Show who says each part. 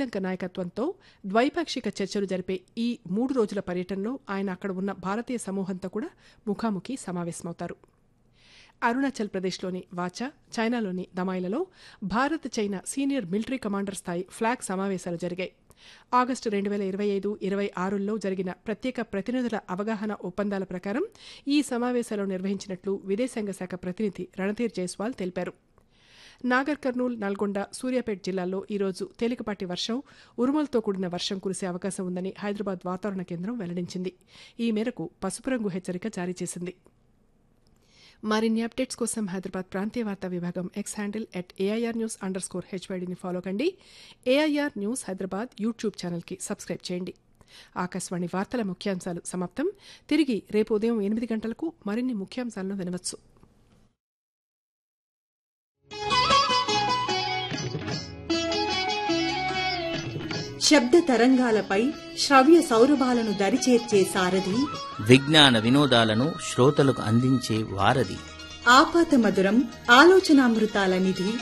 Speaker 1: శ్రీలంక నాయకత్వంతో ద్వైపాక్షిక చర్చలు జరిపే ఈ మూడు రోజుల పర్యటనలో ఆయన అక్కడ ఉన్న భారతీయ సమూహంతో కూడా ముఖాముఖి సమావేశమవుతారు అరుణాచల్ ప్రదేశ్లోని వాచా చైనాలోని దమాయిలలో Bharat China senior military commander స్థాయి ఫ్లాగ్ సమావేశాలు జరిగాయి ఆగస్టు రెండు వేల ఇరవై ఐదు ఇరవై ఆరులో జరిగిన ప్రత్యేక ప్రతినిధుల అవగాహన ఒప్పందాల ప్రకారం ఈ సమావేశాలు నిర్వహించినట్లు విదేశాంగ శాఖ ప్రతినిధి రణధీర్ జైస్వాల్ తెలిపారు నాగర్ కర్నూల్ నల్గొండ సూర్యాపేట జిల్లాల్లో ఈరోజు తేలికపాటి వర్షం ఉరుములతో కూడిన వర్షం కురిసే అవకాశం ఉందని హైదరాబాద్ వాతావరణ కేంద్రం వెల్లడించింది ఈ మేరకు పసుపు రంగు హెచ్చరిక జారీ చేసింది మరిన్ని అప్డేట్స్ కోసం హైదరాబాద్ ప్రాంతీయ వార్తా విభాగం X handle at AIR news under score హెచ్వైడిని ఫాలో కండి ఏఐఆర్ న్యూస్ హైదరాబాద్ యూట్యూబ్ ఛానల్కి సబ్స్క్రైబ్ చేయండి ఆకాశవాణి వార్తల ముఖ్యాంశాలు సమాప్తం తిరిగి రేపు ఉదయం ఎనిమిది గంటలకు మరిన్ని ముఖ్యాంశాలను వినవచ్చు
Speaker 2: శబ్ద తరంగాలపై శ్రవ్య సౌరభాలను దరిచేర్చే సారథి
Speaker 3: విజ్ఞాన వినోదాలను శ్రోతలకు అందించే వారధి
Speaker 2: ఆపాత మధురం ఆలోచనామృతాల నిధి